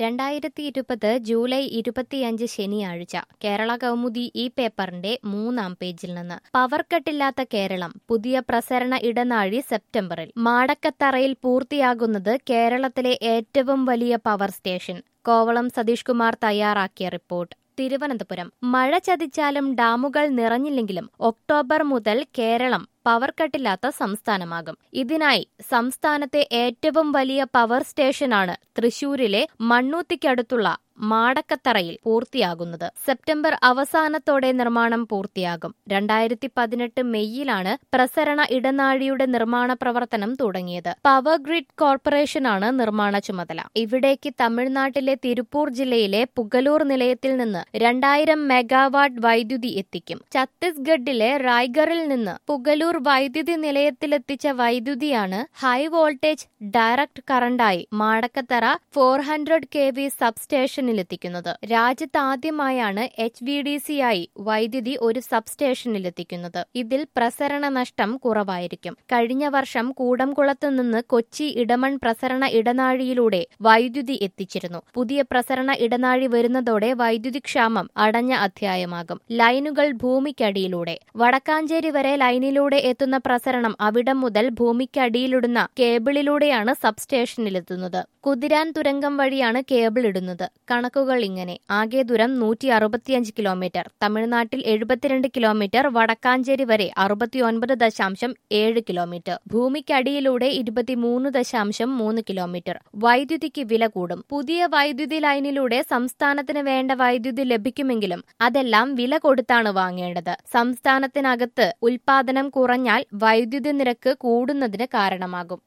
രണ്ടായിരത്തി ഇരുപത് ജൂലൈ ഇരുപത്തിയഞ്ച് ശനിയാഴ്ച കേരള കൗമുദി ഈ പേപ്പറിന്റെ മൂന്നാം പേജിൽ നിന്ന് പവർ കട്ടില്ലാത്ത കേരളം പുതിയ പ്രസരണ ഇടനാഴി സെപ്റ്റംബറിൽ മാടക്കത്തറയിൽ പൂർത്തിയാകുന്നത് കേരളത്തിലെ ഏറ്റവും വലിയ പവർ സ്റ്റേഷൻ കോവളം സതീഷ് കുമാർ തയ്യാറാക്കിയ റിപ്പോർട്ട് തിരുവനന്തപുരം മഴ ചതിച്ചാലും ഡാമുകൾ നിറഞ്ഞില്ലെങ്കിലും ഒക്ടോബർ മുതൽ കേരളം പവർ കട്ടില്ലാത്ത സംസ്ഥാനമാകും ഇതിനായി സംസ്ഥാനത്തെ ഏറ്റവും വലിയ പവർ സ്റ്റേഷനാണ് തൃശൂരിലെ മണ്ണൂത്തിക്കടുത്തുള്ള മാടക്കത്തറയിൽ പൂർത്തിയാകുന്നത് സെപ്റ്റംബർ അവസാനത്തോടെ നിർമ്മാണം പൂർത്തിയാകും രണ്ടായിരത്തി പതിനെട്ട് മെയ്യിലാണ് പ്രസരണ ഇടനാഴിയുടെ നിർമ്മാണ പ്രവർത്തനം തുടങ്ങിയത് പവർ ഗ്രിഡ് കോർപ്പറേഷനാണ് നിർമ്മാണ ചുമതല ഇവിടേക്ക് തമിഴ്നാട്ടിലെ തിരുപ്പൂർ ജില്ലയിലെ പുഗലൂർ നിലയത്തിൽ നിന്ന് രണ്ടായിരം മെഗാവാട്ട് വൈദ്യുതി എത്തിക്കും ഛത്തീസ്ഗഡിലെ റായ്ഗറിൽ നിന്ന് പുഗലൂർ വൈദ്യുതി നിലയത്തിലെത്തിച്ച വൈദ്യുതിയാണ് ഹൈ വോൾട്ടേജ് ഡയറക്ട് കറണ്ടായി Madakkathara four hundred K V സബ്സ്റ്റേഷനിലെത്തിക്കുന്നത് രാജ്യത്ത് ആദ്യമായാണ് എച്ച് വി ഡി സി ആയി വൈദ്യുതി ഒരു സബ്സ്റ്റേഷനിലെത്തിക്കുന്നത് ഇതിൽ പ്രസരണ നഷ്ടം കുറവായിരിക്കും കഴിഞ്ഞ വർഷം കൂടംകുളത്ത് നിന്ന് കൊച്ചി ഇടമൺ പ്രസരണ ഇടനാഴിയിലൂടെ വൈദ്യുതി എത്തിച്ചിരുന്നു പുതിയ പ്രസരണ ഇടനാഴി വരുന്നതോടെ വൈദ്യുതി ക്ഷാമം അടഞ്ഞ അധ്യായമാകും ലൈനുകൾ ഭൂമിക്കടിയിലൂടെ വടക്കാഞ്ചേരി വരെ ലൈനിലൂടെ എത്തുന്ന പ്രസരണം അവിടം മുതൽ ഭൂമിക്കടിയിലിടുന്ന കേബിളിലൂടെയാണ് സബ്സ്റ്റേഷനിലെത്തുന്നത് കുതിരാൻ തുരങ്കം വഴിയാണ് കേബിൾ ഇടുന്നത് കണക്കുകൾ ഇങ്ങനെ ആകെ ദൂരം നൂറ്റി അറുപത്തിയഞ്ച് കിലോമീറ്റർ തമിഴ്നാട്ടിൽ എഴുപത്തിരണ്ട് കിലോമീറ്റർ വടക്കാഞ്ചേരി വരെ അറുപത്തിയൊൻപത് ദശാംശം ഏഴ് കിലോമീറ്റർ ഭൂമിക്കടിയിലൂടെ ഇരുപത്തിമൂന്ന് ദശാംശം മൂന്ന് കിലോമീറ്റർ വൈദ്യുതിക്ക് വില കൂടും പുതിയ വൈദ്യുതി ലൈനിലൂടെ സംസ്ഥാനത്തിന് വേണ്ട വൈദ്യുതി ലഭിക്കുമെങ്കിലും അതെല്ലാം വില കൊടുത്താണ് വാങ്ങേണ്ടത് സംസ്ഥാനത്തിനകത്ത് ഉൽപാദനം കുറഞ്ഞാൽ വൈദ്യുതി നിരക്ക് കൂടുന്നതിന് കാരണമാകും